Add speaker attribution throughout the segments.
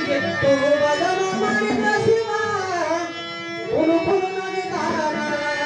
Speaker 1: ಭಕ್ತಿಗೆಟ್ಟು ವದನ ಮಾಡಿದ ಶಿವ ಕುಲು ಕುಲು ನಗೆದಾನ.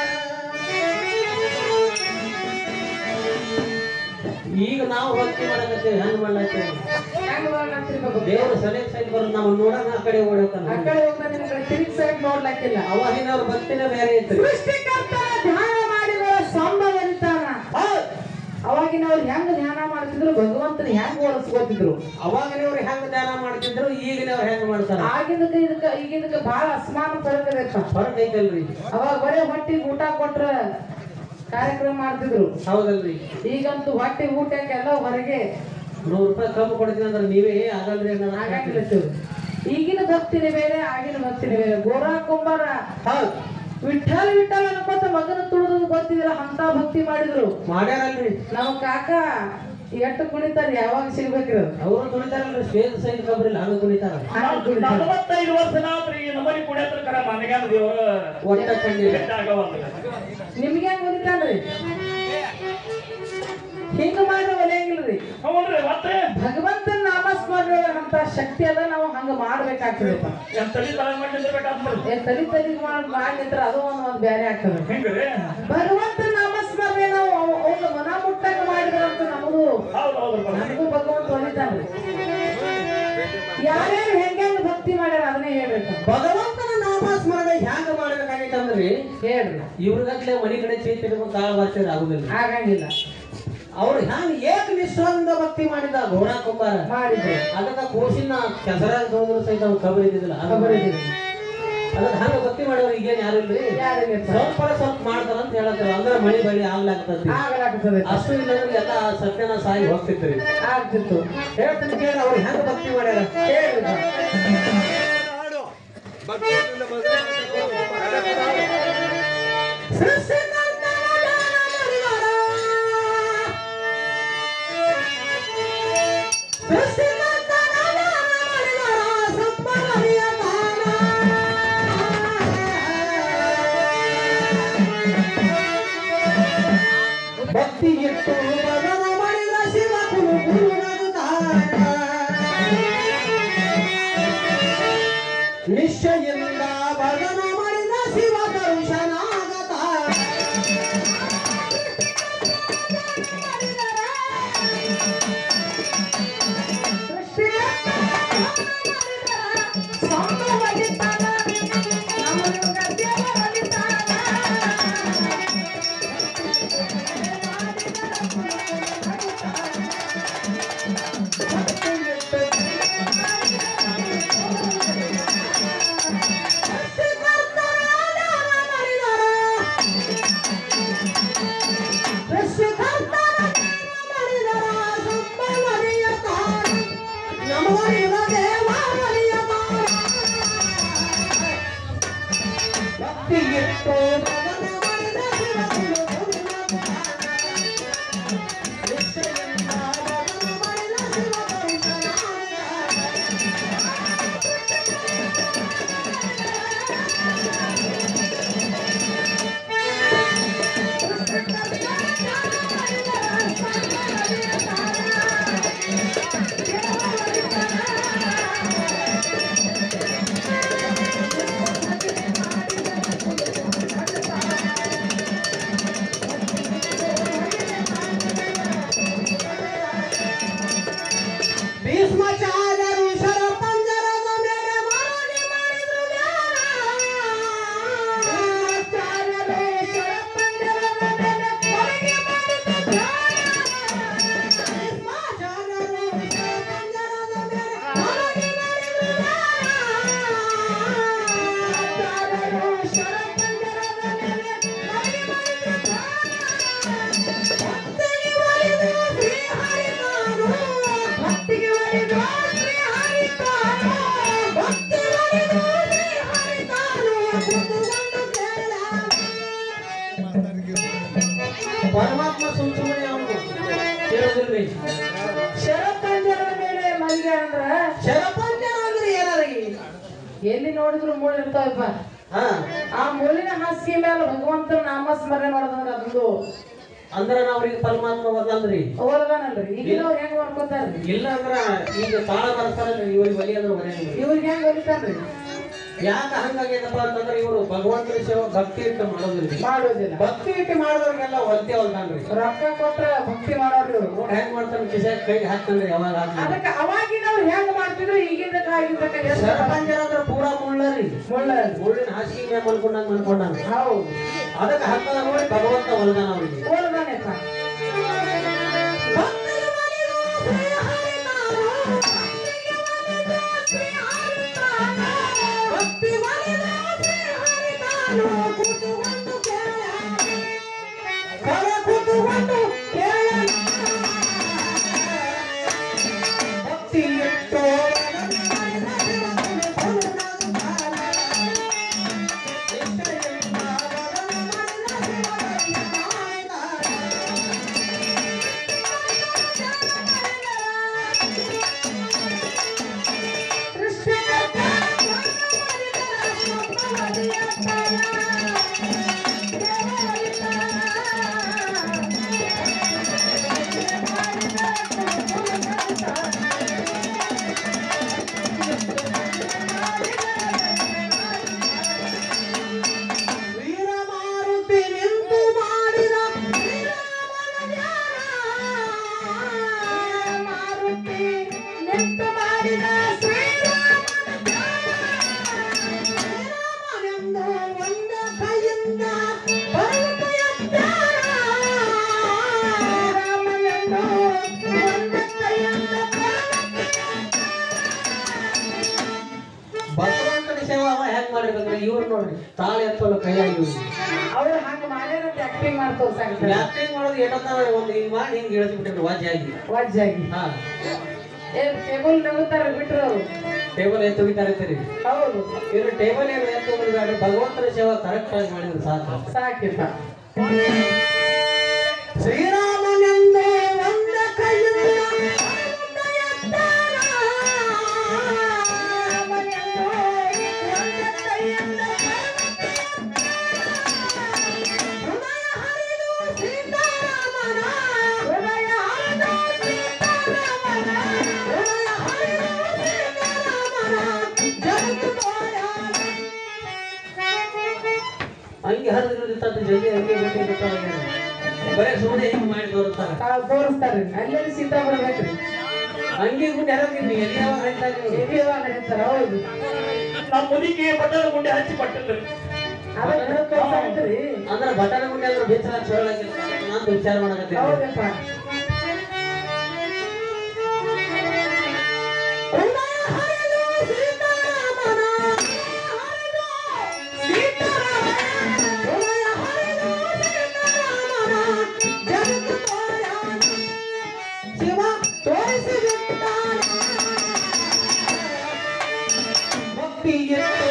Speaker 1: ಈಗ ನಾವು ಭಕ್ತಿ ಮಾಡಕತ್ತೇವೆ ಹೆಂಗ್ ಮಾಡ್ಲತ್ತೇವೆ
Speaker 2: ಹೆಂಗ್ ಮಾಡ್ತಿರ್ಬೇಕು
Speaker 1: ದೇವ್ರ ಸಲಹೆ ಸೈಡ್ ಬರೋದು ನಾವು ನೋಡೋಣ ಆ ಕಡೆ
Speaker 2: ಆ
Speaker 1: ಓಡೋಕಲ್ಲ
Speaker 2: ಕಡೆ ಹೋಗ್ತಾನೆ ನಿಮ್ ಕಡೆ ತಿರುಗಿ ಸೈಡ್ ನೋಡ್ಲಕ್ಕಿಲ್ಲ
Speaker 1: ಅವಾಗಿನವ್ರ ಭಕ್ತಿನೇ ಬೇರೆ ಐತ್ರಿ
Speaker 2: ಸೃಷ್ಟಿಕರ್ತರ ಧ್ಯಾನ ಮಾಡಿದ ಸಂಭವಿತಾನ ಅವಾಗಿನವ್ರು ಹೆಂಗ್ ಧ್ಯಾನ ಮಾಡ್ತಿದ್ರು ಭಗವಂತನ ಹೆಂಗ್ ಓಡಿಸ್ಕೋತಿದ್ರು
Speaker 1: ಅವಾಗಿನವ್ರು ಹೆಂಗ್ ಧ್ಯಾನ ಮಾಡ್ತಿದ್ರು ಈಗಿನವ್ರು ಹೆಂಗ್ ಮಾಡ್ತಾರ
Speaker 2: ಆಗಿದ್ದಕ್ಕೆ ಇದಕ್ಕ ಈಗಿದಕ್ಕೆ ಬಹಳ ಅಸಮಾನ ಫರಕ್ ಇದೆಪ್ಪ
Speaker 1: ಫರಕ್ ಐತಲ್ರಿ
Speaker 2: ಅವಾಗ ಬರೀ ಹೊಟ್ಟಿಗೆ ಊಟ ಕೊಟ್ರ ಕಾರ್ಯಕ್ರಮ ಮಾಡ್ತಿದ್ರು
Speaker 1: ಹೌದಲ್ರಿ
Speaker 2: ಈಗಂತೂ ಹೊಟ್ಟೆ ಊಟಕ್ಕೆ ಎಲ್ಲ ಹೊರಗೆ
Speaker 1: ನೂರು ರೂಪಾಯಿ ಕಮ್ಮಿ ಕೊಡ್ತೀನಿ ಅಂದ್ರೆ ನೀವೇ ಆಗಲ್ರಿ ಅನ್ನೋದು
Speaker 2: ಆಗಂಗಿಲ್ಲ ಚೂರು. ಈಗಿನ ಭಕ್ತಿನೇ ಬೇರೆ ಆಗಿನ ಭಕ್ತಿನೇ ಬೇರೆ ಗೋರಾ ಕುಂಬಾರ
Speaker 1: ಹೌದ್
Speaker 2: ವಿಠಲ್ ವಿಠಲ್ ಅನ್ಕೋತ ಮಗನ ತುಳಿದು ಗೊತ್ತಿದಿಲ್ಲ ಅಂತ ಭಕ್ತಿ ಮಾಡಿದ್ರು
Speaker 1: ಮಾಡ್ಯಾರಲ್ರಿ
Speaker 2: ನಮ್ಮ ಕಾಕ ಎಷ್ಟು ಕುಣಿತಾರ ಯಾವಾಗ ಸಿಗ್ಬೇಕ್ರಿ ಅದು?
Speaker 1: ಅವರು ತುಳಿತಾರಲ್ರಿ ಸ್ಟೇಜ್ ಸೈಡ್ ಕಬ್ರಿಲ್ಲ ಹಂಗ ತುಳಿತಾರ
Speaker 2: ಹಂಗ್ ಕುಣಿತಾರ.
Speaker 3: ನಲವತ್ತೈದು ವರ್ಷ ನಾತ್ರಿ ನಮ್ಮನೆ ಕುಡಿಯತ್ರ ಕರ ನನಗ್ಯಾನ ದೇವ್ರ
Speaker 1: ಒಟ್ಟ ಕಂಡಿಲ್ಲ
Speaker 3: ಬೆಟ್ಟ ಆಗವಲ್ದು.
Speaker 2: ನಿಮ್ಗೆ ಹೆಂಗ್ ಕುಣಿತಾನ್ರಿ ಹಿಂಗ ಮಾಡ್ರೆ ಒಲೆಯಂಗಿಲ್ರಿ
Speaker 3: ಹೌನ್ರಿ ಮತ್ತೆ
Speaker 2: ಭಗವಂತನ ನಾಮಸ್ಮರಣೆ ಅಂತ ಶಕ್ತಿ ಅದ ನಾವು ಹಂಗ ಮಾಡ್ಬೇಕಾಗ್ತದಪ್ಪ
Speaker 3: ಎಂತ ತಲಿ ತಲೆ ಮಾಡಿದ್ರೆ ಬೇಕಾದ್ಬಿಡ್ರಿ
Speaker 2: ಏ ತಲಿ ತಲಿ ಮಾಡಿ ಮಾಡಿದ್ರೆ ಅದು ಒಂದ್ ಒಂದ್ ಬೇರೆ ಆಗ್ತದೆ
Speaker 3: ಹೆಂಗ್ರಿ
Speaker 2: ಭಗವಂತನ ನಾಮಸ್ಮರಣೆ ನಾವು ಅವ್ನ ಮನ ಮುಟ್ಟಂಗ ಮಾಡಿದ್ರಂತ ನಮಗೂ
Speaker 3: ಹೌದು ಹೌದು
Speaker 2: ನನಗೂ ಭಗವಂತ ಒಲಿತಾನ್ರಿ ಯಾರ್ಯಾರು ಹೆಂಗ್ ಭಕ್ತಿ ಮಾಡ್ಯಾರ ಅದನ್ನೇ ಹೇಳ್ಬೇಕು
Speaker 1: ಭಗವಂತನ ನಾಮಸ್ಮರಣೆ ಹ್ಯಾಂಗ ಮಾಡ್ಬೇಕಾಗೈತಂದ್ರಿ
Speaker 2: ಹೇಳ್ರಿ
Speaker 1: ಇವ್ರಿಗತ್ಲೆ ಮನಿ ಕಡೆ ಚೀಟ್ ಇಟ್ಕೊಂಡು ತಾಳ ಬಾಚಿದ್ರೆ ಆಗುದಿಲ್ಲ
Speaker 2: ಆಗಂಗಿಲ್ಲ
Speaker 1: ಅವ್ರು ಹ್ಯಾಂಗ ಏಕ ನಿಷ್ಠದಿಂದ ಭಕ್ತಿ ಮಾಡಿದ ಘೋರ ಕುಂಬಾರ
Speaker 2: ಮಾಡಿದ್ರು
Speaker 1: ಅದಕ್ಕ ಕೋಶಿನ ಕೆಸರಾಗ ತೊಗೊಂಡ್ರು ಸಹಿತ ಅವ್ರು ಕಬರ್ ಇದ್ದಿದ್ದಿಲ್ಲ
Speaker 2: ಖಬರಿದ್ದೀರಿ.
Speaker 1: ಅದಕ್ಕೆ ಹಂಗ ಭಕ್ತಿ ಮಾಡೋರು ಈಗೇನ್ ಯಾರು ಇಲ್ರಿ
Speaker 2: ಯಾರಿಗಿರ್ತ?
Speaker 1: ಸ್ವಲ್ಪ ಸ್ವಲ್ಪ ಮಾಡ್ತಾರ ಅಂತ ಹೇಳತ್ತಾರ ಅಂದ್ರೆ ಮಳಿ ಬಳಿ ಆಗ್ಲಾಗ್ತತಿ
Speaker 2: ಆಗಲಾಗ್ತದೆ
Speaker 1: ಅಷ್ಟು ಇಲ್ಲಂದ್ರೆ ಎಲ್ಲ ಸತ್ಯನ ಸಾಯಿ ಹೋಗ್ತಿದ್ರಿ
Speaker 2: ಆಗ್ತಿತ್ತು
Speaker 1: ಹೇಳ್ತೀನಿ ಕೇಳಿ ಅವ್ರು ಹೆಂಗ ಭಕ್ತಿ ಮಾಡ್ಯಾರ
Speaker 2: ಹೇಳ್ರಿ ಬಾ.
Speaker 1: ಭಕ್ತಿ ಇಟ್ಟು ಭಜನ ಮಾಡಿದ ಶಿವ ಕುಲು ಕುಲು ನಗುತ್ತಾನ. ನಿಶ್ಚಯದಿಂದ ಭಜನ ಮಾಡಿದ ಶಿವ ಕರುಷನಾಗತಾನ. ಭಕ್ತಿಗಿಟ್ಟು ಭಜನ ಮಾಡಿದ ಶಿವ ಕುಲು ಕುಲು ನಗುತ್ತಾನ. ನಿಶ್ಚಯದಿಂದ ಭಜನ ಮಾಡಿದ ಶಿವ ಕರುಷನಾಗತಾನ. ಭೀಷ್ಮಾಚಾರ್ಯರು ಶರ ಪಂಜರದ ಮೇಲೆ ಮರಳಿ ಮಾಡಿದ್ರು ಧ್ಯಾನ. ಭೀಷ್ಮಾಚಾರ್ಯರು ಶರ ಪಂಜರದ ಮೇಲೆ ಮರಳಿ ಮಾಡಿದ್ರು ಧ್ಯಾನ. ಭೀಷ್ಮಾಚಾರ್ಯರು ಶರ ಪಂಜರದ ಮೇಲೆ ಮರಳಿ ಮಾಡಿದ್ರು ಧ್ಯಾನ. ಭೀಷ್ಮಾಚಾರ್ಯರು ಶರ ಪಂಜರದ ಮೇಲೆ ಮರಳಿ ಮಾಡಿದ್ರು ಧ್ಯಾನ. ಭಕ್ತಿಗೆ ಒಲಿದು ಶ್ರೀಹರಿತಾನು. ಭಕ್ತಿಗೆ ಒಲಿದು ಶ್ರೀಹರಿತಾನು. ಭಕ್ತಿ ಒಲಿದು ಶ್ರೀಹರಿತಾನು. ಕುತುಕೊಂಡು ಕೇಳ. ಪರಮಾತ್ಮ ಸುಮ್ ಸುಮ್ಮನೆ ಅವನು ಕೇಳುದಿಲ್ರಿ
Speaker 2: ಶರಪಂಜರದ ಮೇಲೆ ಮಲ್ಗೆ ಅಂದ್ರ
Speaker 1: ಶರಪಂಚ ಅಂದ್ರೆ ಏನಾರಿ
Speaker 2: ಎಲ್ಲಿ ನೋಡಿದ್ರು ಮೂಳೆ ಇರ್ತಾವಪ್ಪ
Speaker 1: ಹಾ
Speaker 2: ಆ ಮೂಲಿನ ಹಾಸಿಗೆ ಮೇಲೆ ಭಗವಂತನ ನಾಮಸ್ಮರಣೆ ಮಾಡೋದಂದ್ರೆ ಅದೊಂದು
Speaker 4: ಅಂದ್ರ ನಾವ್ ಅವ್ರಿಗೆ ಪರಮಾತ್ಮ ಒದಲ್ರಿ
Speaker 2: ಓದನಲ್ರಿ ಈಗಿನವ್ರು ಹೆಂಗ್ ಮಾಡ್ಕೊತಾರ್ರಿ
Speaker 4: ಇಲ್ಲ ಅಂದ್ರ ಈಗ ತಾಳ ಬರ್ತಾರಲ್ರಿ ಇವ್ರಿಗೆ ಒಲಿ ಅಂದ್ರೆ ಒಲೆಯಂಗ್ರಿ
Speaker 2: ಇವ್ರಿಗೆ ಹೆಂಗ್ ಹೊಲಿತಾರ್ರಿ
Speaker 4: ಯಾಕ ಹಂಗಾಗ್ಯದಪ್ಪ ಅಂತಂದ್ರೆ ಇವರು ಭಗವಂತನ ಸೇವೆ ಭಕ್ತಿ ಇಟ್ಟು ಮಾಡೋದಿಲ್ರಿ
Speaker 2: ಮಾಡೋದಿಲ್ಲ
Speaker 4: ಭಕ್ತಿ ಇಟ್ಟು ಮಾಡಿದವ್ರಿಗೆಲ್ಲ ಒಲ್ತೆ ಹೊಲ್ತಾನ್ರಿ
Speaker 2: ರೊಕ್ಕ ಕೊಟ್ರ ಭಕ್ತಿ ಮಾಡೋರು ಇವ್ರು.
Speaker 4: ನೋಡ್ ಹೆಂಗ್ ಮಾಡ್ತಾನೆ ಕಿಶಾಕ್ ಕೈ ಹಾಕ್ತಾನ್ರಿ ಯಾವಾಗ ಆದ್ಮೇಲೆ.
Speaker 2: ಅದಕ್ಕ ಅವಾಗಿನವ್ರು ಹೆಂಗ್ ಮಾಡ್ತಿದ್ರು ಈಗಿಂದಕ್ಕ ಆಗಿದ್ದಕ್ಕ ಎಷ್ಟು
Speaker 4: ಶರಪಂಜರ ಅಂದ್ರ ಪೂರಾ ಮುಳ್ಳರಿ
Speaker 2: ಮುಳ್ಳ
Speaker 4: ಮುಳ್ಳಿನ ಹಾಸಿಗೆ ಮೇಲೆ ಮಲ್ಕೊಂಡಂಗ್ ಮಲ್ಕೊಂಡಂಗ
Speaker 2: ಹೌದು
Speaker 4: ಅದಕ್ಕೆ ಹಾಕ್ತಾನ ನೋಡಿ ಭಗವಂತ ಹೊಲ್ದಾನ ಅವ್ರಿಗೆ
Speaker 2: ಓದನಪ್ಪ
Speaker 4: ಭಕ್ತಿ ಇಟ್ಟು
Speaker 1: ವೀರಮಾರುತಿ ನಿಂತು ಮಾಡಿದ ಮಾರುತಿ ನಿಂತು ಮಾಡಿದ ಶ್ರೀರಾಮನೆಂದು ಒಂದ ಕೈಯಿಂದ ಪರ್ವತ ಎತ್ತಾರ. ಶ್ರೀರಾಮನೆಂದು ಒಂದ ಕೈಯಿಂದ
Speaker 4: ಭಗವಂತನ ಸೇವೆ ಅವ ಹೆಂಗ್ ಮಾಡಿರ್ಬೇಕ್ರಿ ಇವ್ರು ನೋಡ್ರಿ ತಾಳ ಎತ್ತಲು ಕೈಯಾಗಿ
Speaker 2: ಅವ್ರು ಹಂಗ ಮಾಡ್ಯಾರಂತ ಆಕ್ಟಿಂಗ್ ಮಾಡ್ತಾವ್ ಸಾಕ್ತಾರೆ
Speaker 4: ಆಕ್ಟಿಂಗ್ ಮಾಡೋದು ಎಷ್ಟೊತ್ತ ಒಂದು ಹಿಂಗ್ ಮಾಡಿ ಹಿಂಗ್ ಇಳಿಸ್ಬಿಟ್ಟಿದ್ರು ವಾಜ್ಯಾಗಿ
Speaker 2: ವಜ್ಜಾಗಿ
Speaker 4: ಹಾ
Speaker 2: ಏ ಟೇಬಲ್ ನಗುತ್ತಾರ ಬಿಟ್ರು ಅವ್ರು
Speaker 4: ಟೇಬಲ್ ಎತ್ತು ಹೋಗಿತಾರತ್ತೀರಿ
Speaker 2: ಹೌದು
Speaker 4: ಇವ್ರು ಟೇಬಲ್ ಏನು ಎತ್ತು ಹೋಗಿದ್ದಾರೆ ಭಗವಂತನ ಸೇವೆ ಕರೆಕ್ಟ್ ಆಗಿ ಮಾಡಿದ್ರು ಸಾಕು
Speaker 2: ಸಾಕಿಪ್ಪ
Speaker 1: ಶ್ರೀರಾಮನೆಂದು ಒಂದ ಕೈಯಿಂದ ಪರ್ವತ ಎತ್ತಾರ. ಶ್ರೀರಾಮನೆಂದು ಒಂದ ಕೈಯಿಂದ ಪರ್ವತ ಹೃದಯ ಹರಿದು ಸೀತಾರಾಮನ ಹೃದಯ ಹರಿದು ಸೀತಾರಾಮನ ಹೃದಯ ಹರಿದು ಸೀತಾರಾಮನ ಜಗತ್ತು ತೋರ್ಯಾನ.
Speaker 4: ಹಂಗೆ ಹರಿದಿರ್ತಂತ ಜಲ್ದಿ ಹಂಗೆ ಬಿಟ್ಟು ಗೊತ್ತಾಗ ಬರೇ ಸುಮ್ಮನೆ ಹಿಂಗ್ ಮಾಡಿ ತೋರಿಸ್ತಾರ
Speaker 2: ತಾವ್ ತೋರಿಸ್ತಾರ್ರಿ ಅಲ್ಲೆಲ್ಲಿ ಸೀತಾ ಬರ್ಬೇಕ್ರಿ
Speaker 4: ಹಂಗೆ ಗುಂಡಿ ಹರದಿದ್ವಿ ಎಲ್ಲಿ ಯಾವಾಗ ಹರಿತಾಗ
Speaker 2: ಎಲ್ಲಿವಾಗ ನಡೀತಾರ ಹೌದು
Speaker 3: ನಮ್ಮ ಮುದಿಗೆ ಬಟ್ಟದ ಗುಂಡಿ ಹಚ್ಚಿ ಪಟ್ಟಿಲ್ರಿ
Speaker 2: ಅದನ್ನ ತೋರ್ಸಾಕತ್ರಿ
Speaker 4: ಅಂದ್ರ ಬಟನ್ ಗುಂಡಿ ಅಂದ್ರೆ ಬೇಸರ ಸೊರಳಾಗಿಲ್ಲ ನಾನು ವಿಚಾರ ಮಾಡಕತ್ತೀನಿ
Speaker 2: ಹೌದಪ್ಪ
Speaker 1: ಹೃದಯ ಹರಿದು ಸೀತಾರಾಮನ ಹರಿದು ಸೀತಾರಾಮನ ಹೃದಯ ಹರಿದು ಸೀತಾರಾಮನ ಜಗತ್ತು ತೋರ್ಯಾನ. ಶಿವ ತೋರಿಸಿಬಿಟ್ಟಾನ.
Speaker 4: ಭಕ್ತಿ ಎತ್ತು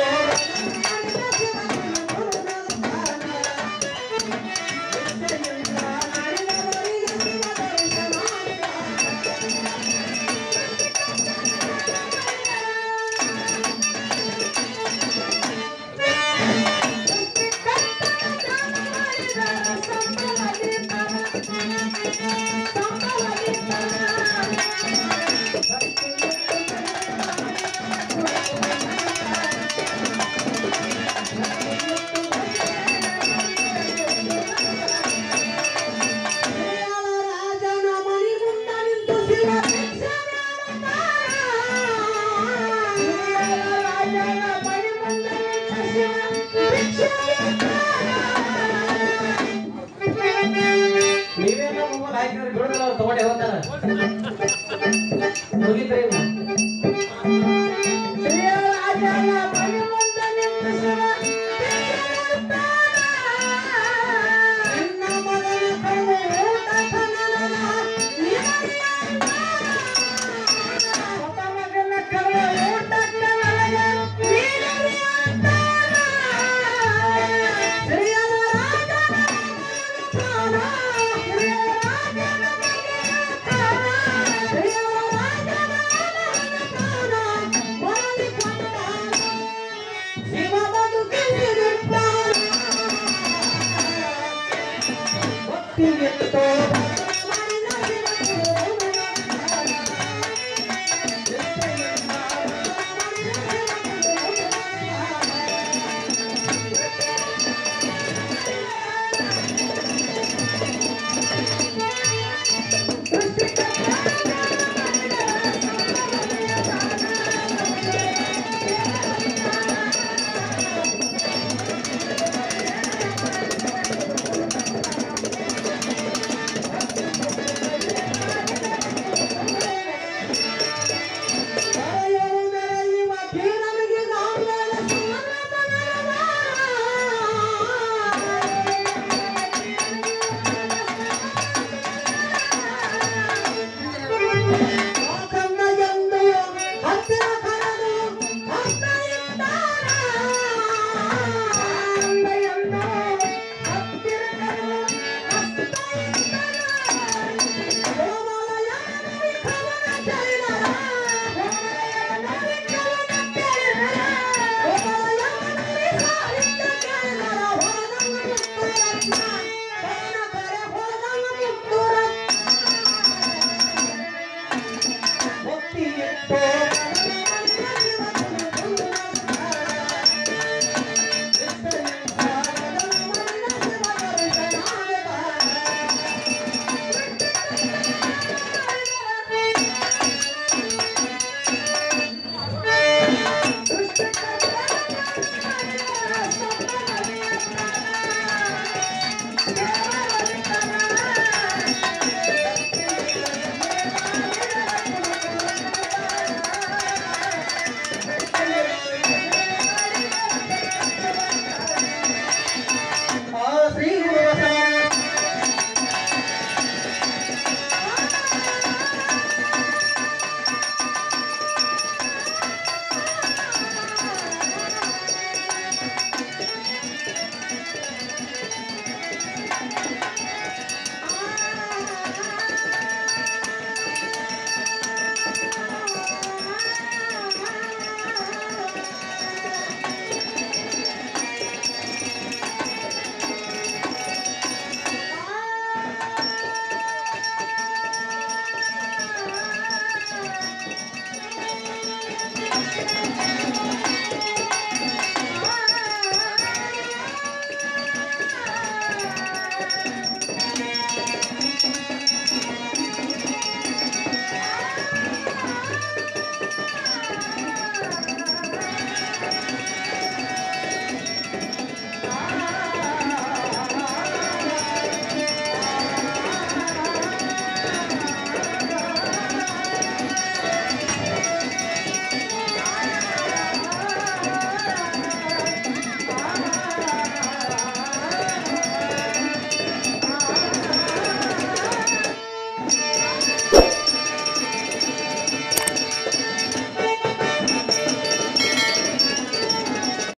Speaker 1: ರಾಜನ ಮಣಿ ಮುಂದ ನಿಂತು ಶಿವ ಭಿಕ್ಷೆ ರಾಜನ ಮಣಿ ಮುಂದ ನಿಂತು ಶಿವ ಭಿಕ್ಷೆ
Speaker 4: ನೀವೇನೋ ಮೊಬೈಲ್ ಹಾಕಿದ್ರೆ ಬಿಡೋದಿಲ್ಲ ಅವ್ರು ತಗೊಂಡೆ ಹೋಗ್ತಾರ ಮುಗಿತ್ರಿ ಇವ್ನು.